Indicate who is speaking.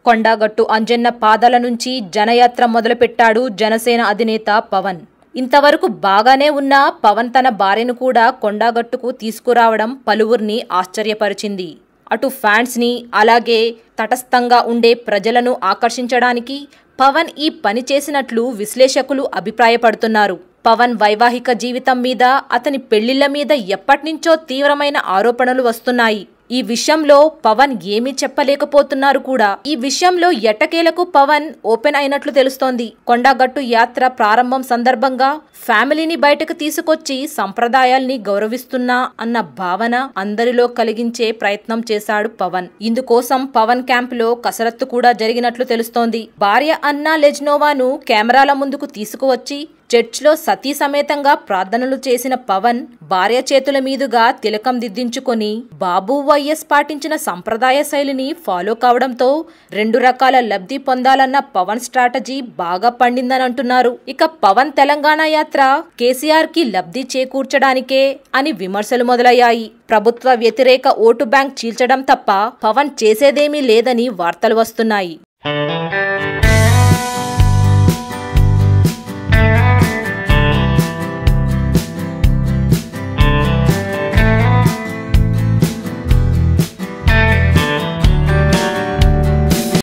Speaker 1: కొండాగట్టు అంజన్న పాదాల నుంచి జనయాత్ర మొదలుపెట్టాడు జనసేన అధినేత పవన్ ఇంతవరకు బాగానే ఉన్న పవన్ తన భార్యను కూడా కొండాగట్టుకు తీసుకురావడం పలువురిని ఆశ్చర్యపరిచింది అటు ఫ్యాన్స్ని అలాగే తటస్థంగా ఉండే ప్రజలను ఆకర్షించడానికి పవన్ ఈ పని చేసినట్లు విశ్లేషకులు అభిప్రాయపడుతున్నారు పవన్ వైవాహిక జీవితం మీద అతని పెళ్లిళ్ల మీద ఎప్పటినుంచో తీవ్రమైన ఆరోపణలు వస్తున్నాయి ఈ విషయంలో పవన్ ఏమీ చెప్పలేకపోతున్నారు కూడా ఈ విషయంలో ఎట్టకేలకు పవన్ ఓపెన్ అయినట్లు తెలుస్తోంది కొండగట్టు యాత్ర ప్రారంభం సందర్భంగా ఫ్యామిలీని బయటకు తీసుకొచ్చి సంప్రదాయాల్ని గౌరవిస్తున్నా అన్న భావన అందరిలో కలిగించే ప్రయత్నం చేశాడు పవన్ ఇందుకోసం పవన్ క్యాంప్ లో కసరత్తు కూడా జరిగినట్లు తెలుస్తోంది భార్య అన్నా లెజ్నోవాను కెమెరాల ముందుకు తీసుకువచ్చి చర్చ్లో సతీ సమేతంగా ప్రార్థనలు చేసిన పవన్ భార్య చేతుల మీదుగా తిలకం దిద్దించుకొని బాబు వైఎస్ పాటించిన సంప్రదాయ శైలిని ఫాలో కావడంతో రెండు రకాల లబ్ధి పొందాలన్న పవన్ స్ట్రాటజీ బాగా పండిందని అంటున్నారు ఇక పవన్ తెలంగాణ యాత్ర కేసీఆర్ కి లబ్ధి చేకూర్చడానికే అని విమర్శలు మొదలయ్యాయి ప్రభుత్వ వ్యతిరేక ఓటు బ్యాంక్ చీల్చడం తప్ప పవన్ చేసేదేమీ లేదని వార్తలు వస్తున్నాయి